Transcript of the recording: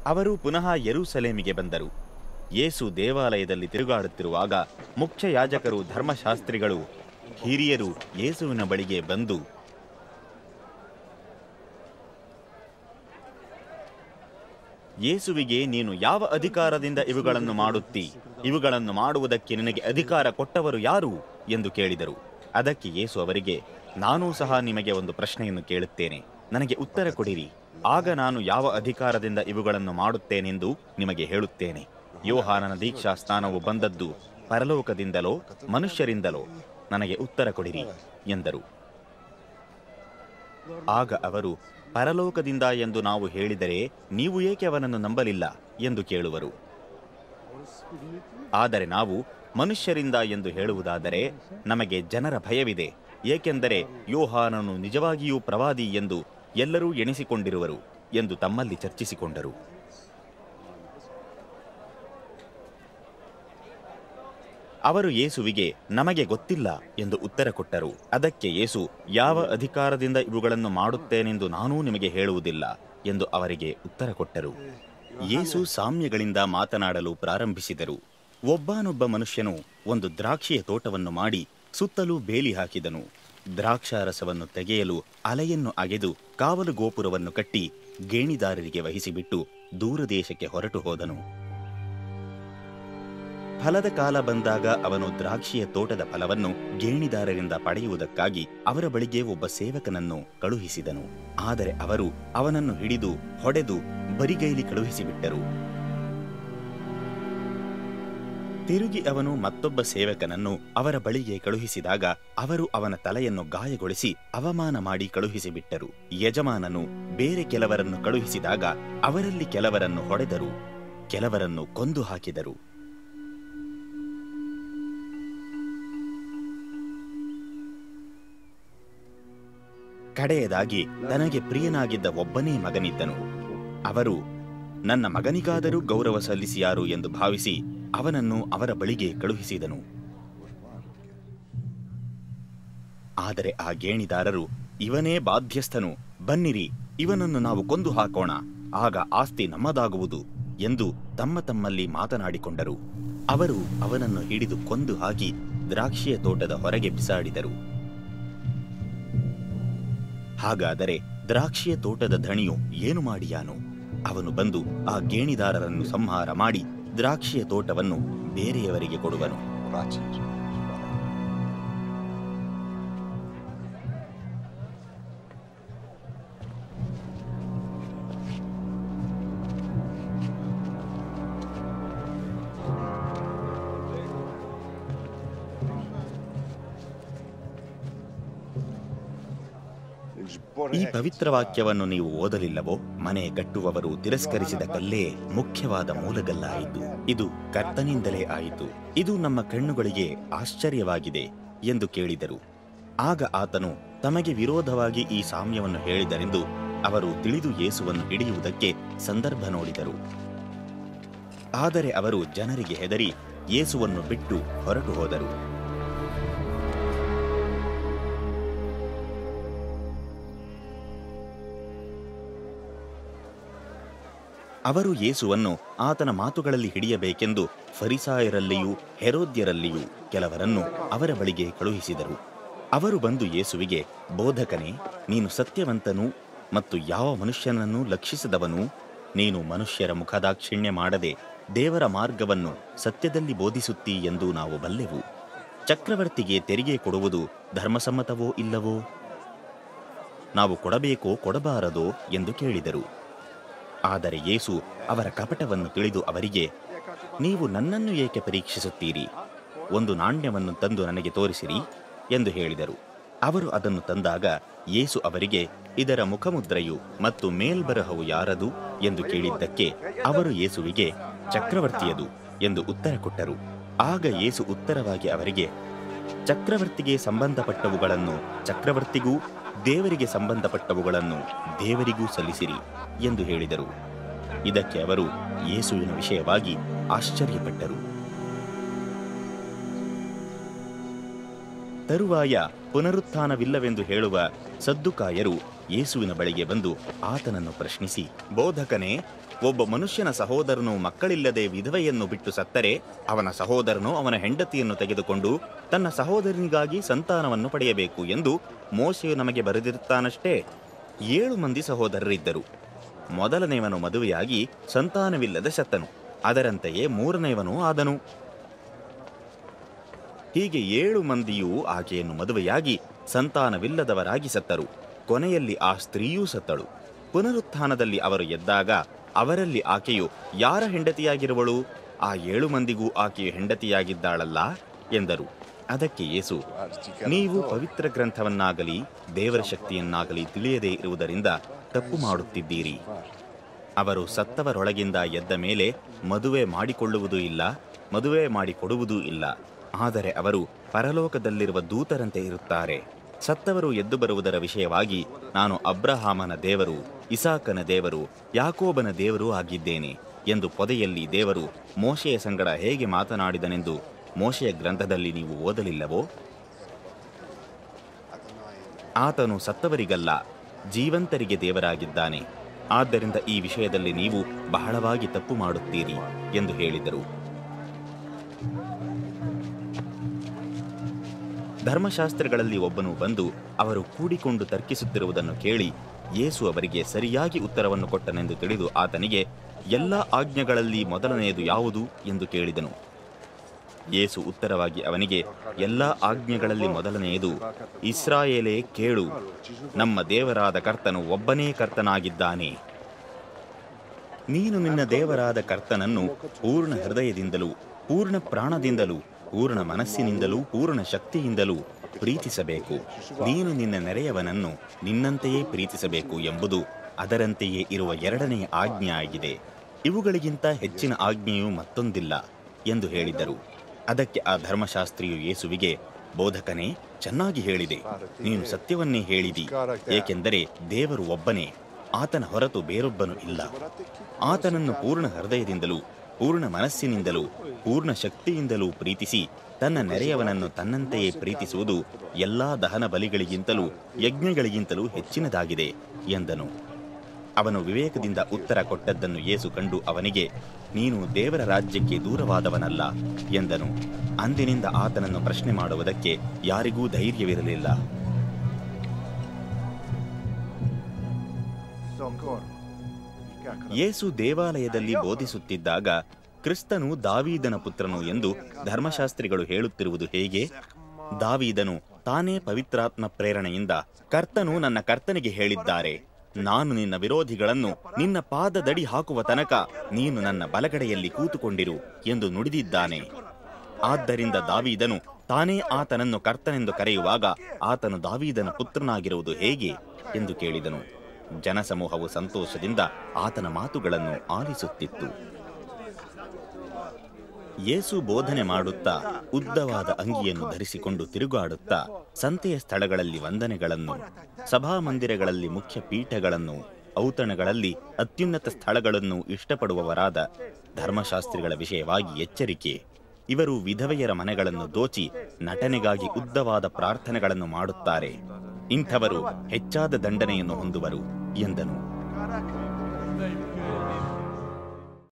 ಅವರು ಪುನಃ ಯೆರೂಸಲೇಮಿಗೆ ಬಂದರು ಯೇಸು ದೇವಾಲಯದಲ್ಲಿ ತಿರುಗಾಡುತ್ತಿರುವಾಗ ಮುಖ್ಯ ಯಾಜಕರು ಧರ್ಮಶಾಸ್ತ್ರಿಗಳು ಹಿರಿಯರು ಯೇಸುವಿನ ಬಳಿಗೆ ಬಂದು ಯೇಸುವಿಗೆ ನೀನು ಯಾವ ಅಧಿಕಾರದಿಂದ ಇವುಗಳನ್ನು ಮಾಡುತ್ತಿ ಇವುಗಳನ್ನು ಮಾಡುವುದಕ್ಕೆ ನಿನಗೆ ಅಧಿಕಾರ ಕೊಟ್ಟವರು ಯಾರು ಎಂದು ಕೇಳಿದರು ಅದಕ್ಕೆ ಯೇಸು ಅವರಿಗೆ ನಾನೂ ಸಹ ನಿಮಗೆ ಒಂದು ಪ್ರಶ್ನೆಯನ್ನು ಕೇಳುತ್ತೇನೆ ನನಗೆ ಉತ್ತರ ಕೊಡಿರಿ ಆಗ ನಾನು ಯಾವ ಅಧಿಕಾರದಿಂದ ಇವುಗಳನ್ನು ಮಾಡುತ್ತೇನೆಂದು ನಿಮಗೆ ಹೇಳುತ್ತೇನೆ ಯೋಹಾನನ ದೀಕ್ಷಾ ಸ್ನಾನವು ಬಂದದ್ದು ಪರಲೋಕದಿಂದಲೋ ಮನುಷ್ಯರಿಂದಲೋ ನನಗೆ ಉತ್ತರ ಕೊಡಿರಿ ಎಂದರು ಆಗ ಅವರು ಪರಲೋಕದಿಂದ ಎಂದು ನಾವು ಹೇಳಿದರೆ ನೀವು ಏಕೆ ಅವನನ್ನು ನಂಬಲಿಲ್ಲ ಎಂದು ಕೇಳುವರು ಆದರೆ ನಾವು ಮನುಷ್ಯರಿಂದ ಎಂದು ಹೇಳುವುದಾದರೆ ನಮಗೆ ಜನರ ಭಯವಿದೆ ಏಕೆಂದರೆ ಯೋಹಾನನು ನಿಜವಾಗಿಯೂ ಪ್ರವಾದಿ ಎಂದು ಎಲ್ಲರೂ ಎಣಿಸಿಕೊಂಡಿರುವರು ಎಂದು ತಮ್ಮಲ್ಲಿ ಚರ್ಚಿಸಿಕೊಂಡರು ಅವರು ಯೇಸುವಿಗೆ ನಮಗೆ ಗೊತ್ತಿಲ್ಲ ಎಂದು ಉತ್ತರ ಕೊಟ್ಟರು ಅದಕ್ಕೆ ಯೇಸು ಯಾವ ಅಧಿಕಾರದಿಂದ ಇವುಗಳನ್ನು ಮಾಡುತ್ತೇನೆಂದು ನಾನೂ ನಿಮಗೆ ಹೇಳುವುದಿಲ್ಲ ಎಂದು ಅವರಿಗೆ ಉತ್ತರ ಕೊಟ್ಟರು ಯೇಸು ಸಾಮ್ಯಗಳಿಂದ ಮಾತನಾಡಲು ಪ್ರಾರಂಭಿಸಿದರು ಒಬ್ಬನೊಬ್ಬ ಮನುಷ್ಯನು ಒಂದು ದ್ರಾಕ್ಷಿಯ ತೋಟವನ್ನು ಮಾಡಿ ಸುತ್ತಲೂ ಬೇಲಿ ಹಾಕಿದನು ದ್ರಾಕ್ಷಾರಸವನ್ನು ತೆಗೆಯಲು ಅಲೆಯನ್ನು ಅಗೆದು ಕಾವಲು ಗೋಪುರವನ್ನು ಕಟ್ಟಿ ಗೇಣಿದಾರರಿಗೆ ವಹಿಸಿಬಿಟ್ಟು ದೂರದೇಶಕ್ಕೆ ಹೊರಟು ಹೋದನು ಫಲದ ಕಾಲ ಬಂದಾಗ ಅವನು ದ್ರಾಕ್ಷಿಯ ತೋಟದ ಫಲವನ್ನು ಗೇಣಿದಾರರಿಂದ ಪಡೆಯುವುದಕ್ಕಾಗಿ ಅವರ ಬಳಿಗೆ ಒಬ್ಬ ಸೇವಕನನ್ನು ಕಳುಹಿಸಿದನು ಆದರೆ ಅವರು ಅವನನ್ನು ಹಿಡಿದು ಹೊಡೆದು ಬರಿಗೈಲಿ ಕಳುಹಿಸಿಬಿಟ್ಟರು ತಿರುಗಿ ಅವನು ಮತ್ತೊಬ್ಬ ಸೇವಕನನ್ನು ಅವರ ಬಳಿಗೆ ಕಳುಹಿಸಿದಾಗ ಅವರು ಅವನ ತಲೆಯನ್ನು ಗಾಯಗೊಳಿಸಿ ಅವಮಾನ ಮಾಡಿ ಕಳುಹಿಸಿಬಿಟ್ಟರು ಯಜಮಾನನು ಬೇರೆ ಕೆಲವರನ್ನು ಕಳುಹಿಸಿದಾಗ ಅವರಲ್ಲಿ ಕೆಲವರನ್ನು ಹೊಡೆದರು ಕೆಲವರನ್ನು ಕೊಂದು ಹಾಕಿದರು ಕಡೆಯದಾಗಿ ತನಗೆ ಪ್ರಿಯನಾಗಿದ್ದ ಒಬ್ಬನೇ ಮಗನಿದ್ದನು ಅವರು ನನ್ನ ಮಗನಿಗಾದರೂ ಗೌರವ ಸಲ್ಲಿಸಿಯಾರು ಎಂದು ಭಾವಿಸಿ ಅವನನ್ನು ಅವರ ಬಳಿಗೆ ಕಳುಹಿಸಿದನು ಆದರೆ ಆ ಗೇಣಿದಾರರು ಇವನೇ ಬಾಧ್ಯಸ್ಥನು ಬನ್ನಿರಿ ಇವನನ್ನು ನಾವು ಕೊಂದು ಹಾಕೋಣ ಆಗ ಆಸ್ತಿ ನಮ್ಮದಾಗುವುದು ಎಂದು ತಮ್ಮ ತಮ್ಮಲ್ಲಿ ಮಾತನಾಡಿಕೊಂಡರು ಅವರು ಅವನನ್ನು ಹಿಡಿದು ಕೊಂದು ಹಾಕಿ ದ್ರಾಕ್ಷಿಯ ತೋಟದ ಹೊರಗೆ ಬಿಸಾಡಿದರು ಹಾಗಾದರೆ ದ್ರಾಕ್ಷಿಯ ತೋಟದ ಧಣಿಯು ಏನು ಮಾಡಿಯಾನು ಅವನು ಬಂದು ಆ ಗೇಣಿದಾರರನ್ನು ಸಂಹಾರ ಮಾಡಿ ದ್ರಾಕ್ಷಿಯ ತೋಟವನ್ನು ಬೇರೆಯವರಿಗೆ ಕೊಡುವನು ಈ ಪವಿತ್ರ ವಾಕ್ಯವನ್ನು ನೀವು ಓದಲಿಲ್ಲವೋ ಮನೆ ಕಟ್ಟುವವರು ತಿರಸ್ಕರಿಸಿದ ಕಲ್ಲೇ ಮುಖ್ಯವಾದ ಮೂಲಗಲ್ಲಾಯಿತು ಇದು ಕರ್ತನಿಂದಲೇ ಆಯಿತು ಇದು ನಮ್ಮ ಕಣ್ಣುಗಳಿಗೆ ಆಶ್ಚರ್ಯವಾಗಿದೆ ಎಂದು ಕೇಳಿದರು ಆಗ ಆತನು ತಮಗೆ ವಿರೋಧವಾಗಿ ಈ ಸಾಮ್ಯವನ್ನು ಹೇಳಿದರೆಂದು ಅವರು ತಿಳಿದು ಯೇಸುವನ್ನು ಹಿಡಿಯುವುದಕ್ಕೆ ಸಂದರ್ಭ ನೋಡಿದರು ಆದರೆ ಅವರು ಜನರಿಗೆ ಹೆದರಿ ಯೇಸುವನ್ನು ಬಿಟ್ಟು ಹೊರಟು ಹೋದರು ಅವರು ಯೇಸುವನ್ನು ಆತನ ಮಾತುಗಳಲ್ಲಿ ಹಿಡಿಯಬೇಕೆಂದು ಫರಿಸಾಯರಲ್ಲಿಯೂ ಹೆರೋದ್ಯರಲ್ಲಿಯೂ ಕೆಲವರನ್ನು ಅವರ ಬಳಿಗೆ ಕಳುಹಿಸಿದರು ಅವರು ಬಂದು ಯೇಸುವಿಗೆ ಬೋಧಕನೇ ನೀನು ಸತ್ಯವಂತನೂ ಮತ್ತು ಯಾವ ಮನುಷ್ಯನನ್ನೂ ಲಕ್ಷಿಸದವನು ನೀನು ಮನುಷ್ಯರ ಮುಖದಾಕ್ಷಿಣ್ಯ ಮಾಡದೆ ದೇವರ ಮಾರ್ಗವನ್ನು ಸತ್ಯದಲ್ಲಿ ಬೋಧಿಸುತ್ತೀ ಎಂದು ನಾವು ಬಲ್ಲೆವು ಚಕ್ರವರ್ತಿಗೆ ತೆರಿಗೆ ಕೊಡುವುದು ಧರ್ಮಸಮ್ಮತವೋ ಇಲ್ಲವೋ ನಾವು ಕೊಡಬೇಕೋ ಕೊಡಬಾರದೋ ಎಂದು ಕೇಳಿದರು ಆದರೆ ಯೇಸು ಅವರ ಕಪಟವನ್ನು ತಿಳಿದು ಅವರಿಗೆ ನೀವು ನನ್ನನ್ನು ಏಕೆ ಪರೀಕ್ಷಿಸುತ್ತೀರಿ ಒಂದು ನಾಣ್ಯವನ್ನು ತಂದು ನನಗೆ ತೋರಿಸಿರಿ ಎಂದು ಹೇಳಿದರು ಅವರು ಅದನ್ನು ತಂದಾಗ ಯೇಸು ಅವರಿಗೆ ಇದರ ಮುಖಮುದ್ರೆಯು ಮತ್ತು ಮೇಲ್ಬರಹವು ಯಾರದು ಎಂದು ಕೇಳಿದ್ದಕ್ಕೆ ಅವರು ಯೇಸುವಿಗೆ ಚಕ್ರವರ್ತಿಯದು ಎಂದು ಉತ್ತರ ಕೊಟ್ಟರು ಆಗ ಯೇಸು ಉತ್ತರವಾಗಿ ಅವರಿಗೆ ಚಕ್ರವರ್ತಿಗೆ ಸಂಬಂಧಪಟ್ಟವುಗಳನ್ನು ಚಕ್ರವರ್ತಿಗೂ ದೇವರಿಗೆ ಸಂಬಂಧಪಟ್ಟವುಗಳನ್ನು ದೇವರಿಗೂ ಸಲ್ಲಿಸಿರಿ ಎಂದು ಹೇಳಿದರು ಇದಕ್ಕೆ ಅವರು ಯೇಸುವಿನ ವಿಷಯವಾಗಿ ಆಶ್ಚರ್ಯಪಟ್ಟರು ತರುವಾಯ ಪುನರುತ್ಥಾನವಿಲ್ಲವೆಂದು ಹೇಳುವ ಸದ್ದುಕಾಯರು ಯೇಸುವಿನ ಬಳಿಗೆ ಬಂದು ಆತನನ್ನು ಪ್ರಶ್ನಿಸಿ ಬೋಧಕನೇ ಒಬ್ಬ ಮನುಷ್ಯನ ಸಹೋದರನು ಮಕ್ಕಳಿಲ್ಲದೆ ವಿಧವೆಯನ್ನು ಬಿಟ್ಟು ಸತ್ತರೆ ಅವನ ಸಹೋದರನು ಅವನ ಹೆಂಡತಿಯನ್ನು ತೆಗೆದುಕೊಂಡು ತನ್ನ ಸಹೋದರನಿಗಾಗಿ ಸಂತಾನವನ್ನು ಪಡೆಯಬೇಕು ಎಂದು ಮೋಶೆಯು ನಮಗೆ ಬರೆದಿರುತ್ತಾನಷ್ಟೇ ಏಳು ಮಂದಿ ಸಹೋದರರಿದ್ದರು ಮೊದಲನೆಯವನು ಮದುವೆಯಾಗಿ ಸಂತಾನವಿಲ್ಲದೆ ಸತ್ತನು ಅದರಂತೆಯೇ ಮೂರನೆಯವನು ಆದನು ಹೀಗೆ ಏಳು ಮಂದಿಯೂ ಆಕೆಯನ್ನು ಮದುವೆಯಾಗಿ ಸಂತಾನವಿಲ್ಲದವರಾಗಿ ಸತ್ತರು ಕೊನೆಯಲ್ಲಿ ಆ ಸ್ತ್ರೀಯೂ ಸತ್ತಳು ಪುನರುತ್ಥಾನದಲ್ಲಿ ಅವರು ಎದ್ದಾಗ ಅವರಲ್ಲಿ ಆಕೆಯು ಯಾರ ಹೆಂಡತಿಯಾಗಿರುವಳು ಆ ಏಳು ಮಂದಿಗೂ ಆಕೆಯು ಹೆಂಡತಿಯಾಗಿದ್ದಾಳಲ್ಲ ಎಂದರು ಅದಕ್ಕೆ ಯೇಸು ನೀವು ಪವಿತ್ರ ಗ್ರಂಥವನ್ನಾಗಲಿ ದೇವರ ಶಕ್ತಿಯನ್ನಾಗಲಿ ತಿಳಿಯದೇ ಇರುವುದರಿಂದ ತಪ್ಪು ಮಾಡುತ್ತಿದ್ದೀರಿ ಅವರು ಸತ್ತವರೊಳಗಿಂದ ಎದ್ದ ಮೇಲೆ ಮದುವೆ ಮಾಡಿಕೊಳ್ಳುವುದೂ ಇಲ್ಲ ಮದುವೆ ಮಾಡಿಕೊಡುವುದೂ ಇಲ್ಲ ಆದರೆ ಅವರು ಪರಲೋಕದಲ್ಲಿರುವ ದೂತರಂತೆ ಇರುತ್ತಾರೆ ಸತ್ತವರು ಎದ್ದು ಬರುವುದರ ವಿಷಯವಾಗಿ ನಾನು ಅಬ್ರಹಾಮನ ದೇವರು ಇಸಾಕನ ದೇವರು ಯಾಕೋಬನ ದೇವರು ಆಗಿದ್ದೇನೆ ಎಂದು ಪೊದೆಯಲ್ಲಿ ದೇವರು ಮೋಶೆಯ ಸಂಗಡ ಹೇಗೆ ಮಾತನಾಡಿದನೆಂದು ಮೋಶೆಯ ಗ್ರಂಥದಲ್ಲಿ ನೀವು ಓದಲಿಲ್ಲವೋ ಆತನು ಸತ್ತವರಿಗಲ್ಲ ಜೀವಂತರಿಗೆ ದೇವರಾಗಿದ್ದಾನೆ ಆದ್ದರಿಂದ ಈ ವಿಷಯದಲ್ಲಿ ನೀವು ಬಹಳವಾಗಿ ತಪ್ಪು ಮಾಡುತ್ತೀರಿ ಎಂದು ಹೇಳಿದರು ಧರ್ಮಶಾಸ್ತ್ರಗಳಲ್ಲಿ ಒಬ್ಬನು ಬಂದು ಅವರು ಕೂಡಿಕೊಂಡು ತರ್ಕಿಸುತ್ತಿರುವುದನ್ನು ಕೇಳಿ ಯೇಸು ಅವರಿಗೆ ಸರಿಯಾಗಿ ಉತ್ತರವನ್ನು ಕೊಟ್ಟನೆಂದು ತಿಳಿದು ಆತನಿಗೆ ಎಲ್ಲ ಆಜ್ಞೆಗಳಲ್ಲಿ ಮೊದಲನೆಯದು ಯಾವುದು ಎಂದು ಕೇಳಿದನು ಯೇಸು ಉತ್ತರವಾಗಿ ಅವನಿಗೆ ಎಲ್ಲ ಆಜ್ಞೆಗಳಲ್ಲಿ ಮೊದಲನೆಯದು ಇಸ್ರಾಯೇಲೇ ಕೇಳು ನಮ್ಮ ದೇವರಾದ ಕರ್ತನು ಒಬ್ಬನೇ ಕರ್ತನಾಗಿದ್ದಾನೆ ನೀನು ನಿನ್ನ ದೇವರಾದ ಕರ್ತನನ್ನು ಪೂರ್ಣ ಹೃದಯದಿಂದಲೂ ಪೂರ್ಣ ಪ್ರಾಣದಿಂದಲೂ ಪೂರ್ಣ ಮನಸ್ಸಿನಿಂದಲೂ ಪೂರ್ಣ ಶಕ್ತಿಯಿಂದಲೂ ಪ್ರೀತಿಸಬೇಕು ನೀನು ನಿನ್ನ ನೆರೆಯವನನ್ನು ನಿನ್ನಂತೆಯೇ ಪ್ರೀತಿಸಬೇಕು ಎಂಬುದು ಅದರಂತೆಯೇ ಇರುವ ಎರಡನೆಯ ಆಜ್ಞೆ ಆಗಿದೆ ಇವುಗಳಿಗಿಂತ ಹೆಚ್ಚಿನ ಆಜ್ಞೆಯು ಮತ್ತೊಂದಿಲ್ಲ ಎಂದು ಹೇಳಿದರು ಅದಕ್ಕೆ ಆ ಧರ್ಮಶಾಸ್ತ್ರಿಯು ಯೇಸುವಿಗೆ ಬೋಧಕನೇ ಚೆನ್ನಾಗಿ ಹೇಳಿದೆ ನೀನು ಸತ್ಯವನ್ನೇ ಹೇಳಿದಿ ಏಕೆಂದರೆ ದೇವರು ಒಬ್ಬನೇ ಆತನ ಹೊರತು ಬೇರೊಬ್ಬನು ಇಲ್ಲ ಆತನನ್ನು ಪೂರ್ಣ ಹೃದಯದಿಂದಲೂ ಪೂರ್ಣ ಮನಸ್ಸಿನಿಂದಲೂ ಪೂರ್ಣ ಶಕ್ತಿಯಿಂದಲೂ ಪ್ರೀತಿಸಿ ತನ್ನ ನೆರೆಯವನನ್ನು ತನ್ನಂತೆಯೇ ಪ್ರೀತಿಸುವುದು ಎಲ್ಲಾ ದಹನ ಬಲಿಗಳಿಗಿಂತಲೂ ಯಜ್ಞಗಳಿಗಿಂತಲೂ ಹೆಚ್ಚಿನದಾಗಿದೆ ಎಂದನು ಅವನು ವಿವೇಕದಿಂದ ಉತ್ತರ ಕೊಟ್ಟದ್ದನ್ನು ಯೇಸು ಕಂಡು ಅವನಿಗೆ ನೀನು ದೇವರ ರಾಜ್ಯಕ್ಕೆ ದೂರವಾದವನಲ್ಲ ಎಂದನು ಅಂದಿನಿಂದ ಆತನನ್ನು ಪ್ರಶ್ನೆ ಮಾಡುವುದಕ್ಕೆ ಯಾರಿಗೂ ಧೈರ್ಯವಿರಲಿಲ್ಲ ಯೇಸು ದೇವಾಲಯದಲ್ಲಿ ಬೋಧಿಸುತ್ತಿದ್ದಾಗ ಕ್ರಿಸ್ತನು ದಾವೀದನ ಪುತ್ರನು ಎಂದು ಧರ್ಮಶಾಸ್ತ್ರಿಗಳು ಹೇಳುತ್ತಿರುವುದು ಹೇಗೆ ದಾವೀದನು ತಾನೇ ಪವಿತ್ರಾತ್ಮ ಪ್ರೇರಣೆಯಿಂದ ಕರ್ತನು ನನ್ನ ಕರ್ತನಿಗೆ ಹೇಳಿದ್ದಾರೆ ನಾನು ನಿನ್ನ ವಿರೋಧಿಗಳನ್ನು ನಿನ್ನ ಪಾದದಡಿ ಹಾಕುವ ತನಕ ನೀನು ನನ್ನ ಬಲಗಡೆಯಲ್ಲಿ ಕೂತುಕೊಂಡಿರು ಎಂದು ನುಡಿದಿದ್ದಾನೆ ಆದ್ದರಿಂದ ದಾವೀದನು ತಾನೇ ಆತನನ್ನು ಕರ್ತನೆಂದು ಕರೆಯುವಾಗ ಆತನು ದಾವೀದನ ಪುತ್ರನಾಗಿರುವುದು ಹೇಗೆ ಎಂದು ಕೇಳಿದನು ಜನಸಮೂಹವು ಸಂತೋಷದಿಂದ ಆತನ ಮಾತುಗಳನ್ನು ಆಲಿಸುತ್ತಿತ್ತು ಯೇಸು ಬೋಧನೆ ಮಾಡುತ್ತಾ ಉದ್ದವಾದ ಅಂಗಿಯನ್ನು ಧರಿಸಿಕೊಂಡು ತಿರುಗಾಡುತ್ತಾ ಸಂತೆಯ ಸ್ಥಳಗಳಲ್ಲಿ ವಂದನೆಗಳನ್ನು ಸಭಾಮಂದಿರಗಳಲ್ಲಿ ಮುಖ್ಯ ಪೀಠಗಳನ್ನು ಔತಣಗಳಲ್ಲಿ ಅತ್ಯುನ್ನತ ಸ್ಥಳಗಳನ್ನು ಇಷ್ಟಪಡುವವರಾದ ಧರ್ಮಶಾಸ್ತ್ರಿಗಳ ವಿಷಯವಾಗಿ ಎಚ್ಚರಿಕೆ ಇವರು ವಿಧವೆಯರ ಮನೆಗಳನ್ನು ದೋಚಿ ನಟನೆಗಾಗಿ ಉದ್ದವಾದ ಪ್ರಾರ್ಥನೆಗಳನ್ನು ಮಾಡುತ್ತಾರೆ ಇಂಥವರು ಹೆಚ್ಚಾದ ದಂಡನೆಯನ್ನು ಹೊಂದುವರು ಎಂದನು